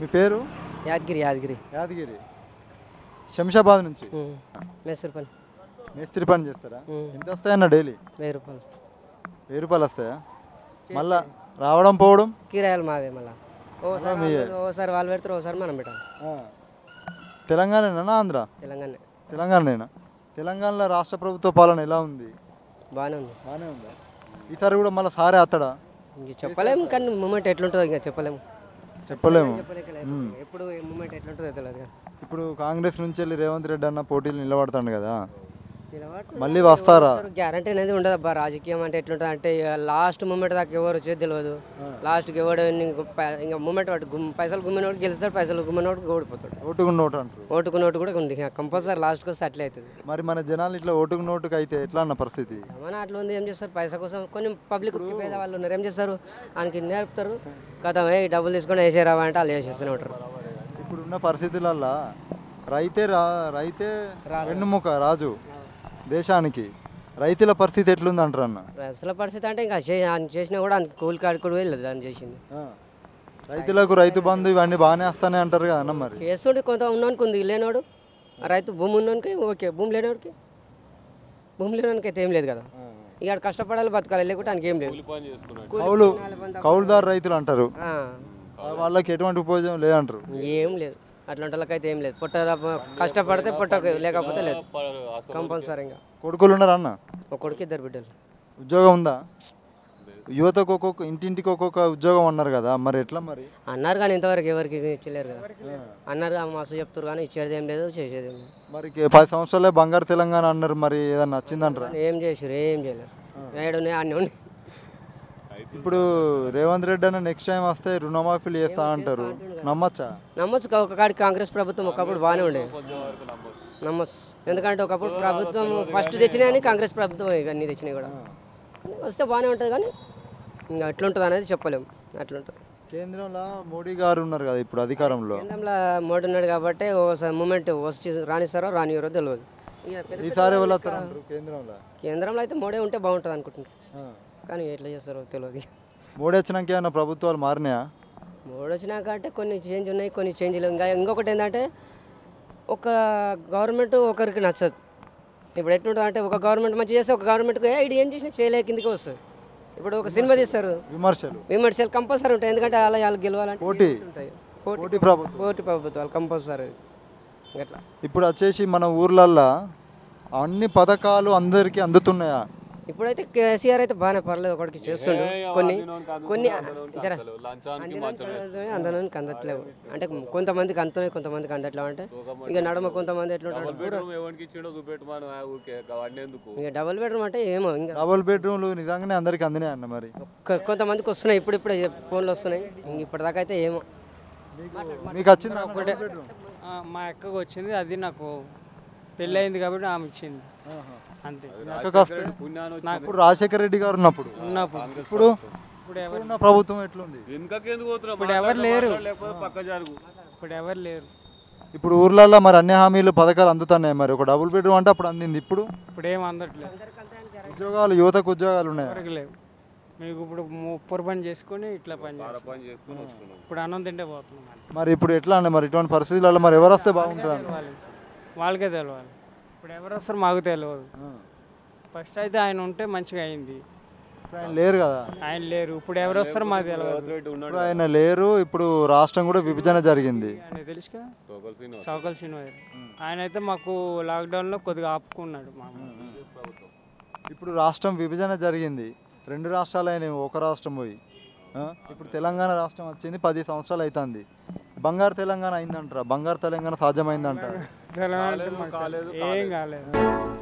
పేరు యాదగిరి యాదగిరి యాదగిరి శంషాబాద్ నుంచి మేసూరు పని మేస్త్రి పని చేస్తారా ఉమ్. ఎంత వస్తాయన్న డైలీ వెయ్యి రూపాయలు వెయ్యి రూపాయలు వస్తాయా మళ్ళా రావడం పోవడం కిరాయాలు మావే మళ్ళా ఓసారి మీయే. వాళ్ళు- ఓసారి వాళ్ళు పెడతారు ఓసారి మనం పెట్టాలి తెలంగాణనా ఆంధ్ర తెలంగాణ తెలంగాణనేనా తెలంగాణలో రాష్ట్ర ప్రభుత్వ పాలన ఎలా ఉంది బాగానే ఉంది బాగానే ఉందా ఈసారి కూడా మళ్ళీ సారే అత్తడా ఇంక చెప్పలేము కానీ మూమెంట్ ఎట్లుంటుందో ఇంకా చెప్పలేము చెప్పలేము చెప్పలేకలే. ఉమ్. ఎప్పుడు మూమెంట్ ఎట్లుంటుందో తెలియదు కదా. ఇప్పుడు కాంగ్రెస్ నుంచి వెళ్ళి రేవంత్ రెడ్డి అన్న పోటీలు నిలబడతాడు కదా నిలబడుతుంది. మళ్ళీ వస్తారా గ్యారంటీ అనేది ఉండదు అబ్బా రాజకీయం అంటే ఎట్లుంటుంది అంటే లాస్ట్ మూమెంట్ దాకా ఎవరు వచ్చేది తెలియదు లాస్ట్కి ఎవడు ఎన్ని ప- ఇంకా మూమెంట్ వాడు గుమ్- పైసలు గుమ్మినోడు గెలుస్తాడు పైసలు గుమ్మినోడు ఓడిపోతాడు ఓటుకు నోటు అంటారు ఓటుకు నోటు కూడా ఉంది కంపల్సరీ లాస్ట్కి వస్తే అట్లే అవుతుంది మరి మన జనాలు ఇట్లా ఓటుకు నోటుకు అయితే ఎట్లా అన్న పరిస్థితి మన అట్లా ఉంది ఏం చేస్తారు పైసా కోసం కొన్ని పబ్లిక్ పేద వాళ్ళు ఉన్నారు ఏం చేస్తారు ఆయనకి నేర్పుతారు గతం ఏ డబ్బులు తీసుకొని వేసేరావా అంటే వాళ్ళు వేసేస్తూనే ఉంటారు ఇప్పుడున్న పరిస్థితులల్లో రైతే రా రైతే వెన్నుముక రాజు దేశానికి రైతుల పరిస్థితి ఎట్లుంది అంటారు అన్న అసలు పరిస్థితి అంటే ఇంకా చే- ఆయన చేసినా కూడా ఆయనకి కూలి కాడికి కూడా వెళ్ళదు ఆయన చేసింది రైతులకు రైతు బంధు ఇవన్నీ బాగానే వస్తానే అంటారు కదా అన్న మరి చేస్తుండే కొంత ఉన్నోనికి ఉంది లేనోడు ఆ రైతు భూమి ఉన్నోనికి ఓకే భూమి లేనోడికి భూమి లేనోనికి అయితే ఏం లేదు కదా ఇక ఆడు కష్టపడాలి బతకాలి లేకుంటే ఆయనకి ఏం లేదు కౌలు కౌలుదారు రైతులు అంటారు ఆ, వాళ్ళకి ఎటువంటి ఉపయోగం లేదంటారు ఏం లేదు అట్లాంటి వాళ్ళకైతే ఏం లేదు పొట్ట కష్టపడితే పొట్టకు లేకపోతే లేదు కంపల్సరీగా కొడుకులు ఉన్నారా అన్న ఒక్కడికి ఇద్దరు బిడ్డలు ఉద్యోగం ఉందా యువతకు ఒక్కొక్క ఇంటింటికి ఒక్కొక్క ఉద్యోగం అన్నారు కదా మరి ఎట్లా మరి అన్నారు కానీ ఇంతవరకు ఎవరికి ఇచ్చలేరు కదా అన్నారు కానీ మస్తు చెప్తారు కానీ ఇచ్చేది ఏం లేదు చేసేది ఏం లేదు మరి కే- పది సంవత్సరాలే బంగారు తెలంగాణ అన్నారు మరి ఏదన్నా నచ్చిందంటారా ఏం చేసారు ఏం చేయలేరు ఏడున్నాయి అన్నీ ఉన్నాయి ఇప్పుడు రేవంత్ రెడ్డి అన్న నెక్స్ట్ టైం వస్తే రుణమాఫీలు చేస్తా అంటారు నమ్మచ్చా నమ్మచ్చు ఒక కాడి కాంగ్రెస్ ప్రభుత్వం ఒకప్పుడు బాగానే ఉండేది నమ్మచ్చు ఎందుకంటే ఒకప్పుడు ప్రభుత్వం ఫస్ట్ తెచ్చినాయని కాంగ్రెస్ ప్రభుత్వం ఇక అన్ని తెచ్చినాయి కూడా కానీ వస్తే బాగానే ఉంటుంది కానీ ఇంకా ఎట్లుంటుంది అనేది చెప్పలేము అట్లుంటుంది కేంద్రంలో మోడీ గారు ఉన్నారు కదా ఇప్పుడు అధికారంలో కేంద్రంలో మోడీ ఉన్నాడు కాబట్టి ఓసారి మూమెంట్ వచ్చి రానిస్తారో రానియరో తెలియదు ఇక పెద్ద ఈసారి ఎవరు వస్తారు అంటారు కేంద్రంలో కేంద్రంలో అయితే మోడీ ఉంటే బాగుంటుంది అనుకుంటున్నారు ఆ. కానీ ఎట్లా చేస్తారో తెలియదు మోడీ వచ్చినాక ఏమన్నా ప్రభుత్వాలు మారినాయా మోడీ వచ్చినాక అంటే కొన్ని చేంజ్ ఉన్నాయి కొన్ని చేంజ్ లేవు ఇంకా ఇంకొకటి ఏంటంటే ఒక గవర్నమెంట్ ఒకరికి నచ్చదు ఇప్పుడు ఎట్లుంటుంది అంటే ఒక గవర్నమెంట్ మంచి చేస్తే ఒక గవర్నమెంట్కి ఇది ఏం చేసినా చేయలే కిందికి వస్తుంది ఇప్పుడు ఒక సినిమా తీస్తారు విమర్శలు విమర్శలు కంపల్సరీ ఉంటాయి ఎందుకంటే అలా వాళ్ళు గెలవాలంటే పోటీ ఉంటాయి పోటీ పోటీ ప్రభుత్వం పోటీ ప్రభుత్వాలు కంపల్సరీ అట్లా ఇప్పుడు వచ్చేసి మన ఊర్లల్లో అన్ని పథకాలు అందరికీ అందుతున్నాయా ఇప్పుడైతే కేసీఆర్ అయితే బాగానే పర్లేదు ఒకటికి చేస్తుండు కొన్ని కొన్ని జర అందరికి అందట్లేవు అంటే కొంతమందికి అందుతున్నాయి కొంతమందికి అందట్లేవు అంటే ఇక నడమ కొంతమంది ఎట్లుంటారు ఎవరికి ఇచ్చిండో చూపెట్టమని ఆ ఊరికే అవన్నీ ఎందుకు ఇక డబుల్ బెడ్రూమ్ అంటే ఏమో ఇంకా డబుల్ బెడ్రూమ్లు నిజంగానే అందరికీ అందినాయి అన్న మరి కొ- కొంతమందికి వస్తున్నాయి ఇప్పుడు ఇప్పుడు ఫోన్లు వస్తున్నాయి ఇంక ఇప్పటిదాకా అయితే ఏమో మీకు వచ్చిందా ఒకటే ఆ, మా అక్కకు వచ్చింది అది నాకు పెళ్ళయింది కాబట్టి ఆమె ఇచ్చింది అంతే అక్కకు వస్తే పుణ్యాన్ని ఇప్పుడు రాజశేఖర రెడ్డి గారు ఉన్నప్పుడు ఉన్నప్పుడు ఇప్పుడు ఇప్పుడు ఎవరు ఇప్పుడున్న ప్రభుత్వం ఎట్లుంది వెనుకకి ఎందుకు పోతున్నావు ఇప్పుడు ఎవరు లేరు. లేకపోతే పక్క జరుగు ఇప్పుడు ఎవరు లేరు ఇప్పుడు ఊర్లలో మరి అన్ని హామీలు పథకాలు అందుతున్నాయి మరి ఒక డబుల్ బెడ్రూమ్ అంటే అప్పుడు అందింది ఇప్పుడు ఇప్పుడు ఏం అందట్లేదు ఉద్యోగాలు యువతకు ఉద్యోగాలు ఉన్నాయి ఎవరికి లేవు మీకు ఇప్పుడు ముప్పరు పని చేసుకొని ఇట్లా పని చేస్తాం పని చేసుకుని వస్తున్నాం ఇప్పుడు అన్నం తింటే పోతున్నాం మళ్ళీ. మరి ఇప్పుడు ఎట్లా అండి మరి ఇటువంటి పరిస్థితులలో మరి ఎవరు వస్తే బాగుంటుంది తెలవాలి వాళ్ళకే తెలవాలి ఇప్పుడు ఎవరు వస్తారు మాకు తెలియదు ఫస్ట్ అయితే ఆయన ఉంటే మంచిగా అయింది ఇప్పుడు ఆయన లేరు కదా ఆయన లేరు ఇప్పుడు ఎవరు వస్తారో మాకు తెలియదు రేటు ఉన్నాడు ఇప్పుడు ఆయన లేరు ఇప్పుడు రాష్ట్రం కూడా విభజన జరిగింది ఆయన తెలుసుగా తోకలు శ్రీనివాస్. సౌకల్ సినిమా ఆయన అయితే మాకు లాక్డౌన్లో కొద్దిగా ఆపుకున్నాడు మాకు ఇప్పుడు రాష్ట్రం విభజన జరిగింది రెండు రాష్ట్రాలు అయినాయి ఒక రాష్ట్రం పోయి ఆ? ఇప్పుడు తెలంగాణ రాష్ట్రం వచ్చింది పది సంవత్సరాలు అవుతుంది బంగారు తెలంగాణ అయిందంటారా బంగారు తెలంగాణ సాధ్యమైందంటారా తెలంగాణ అంటే మాకు తెలియదు. ఏం కాలేదు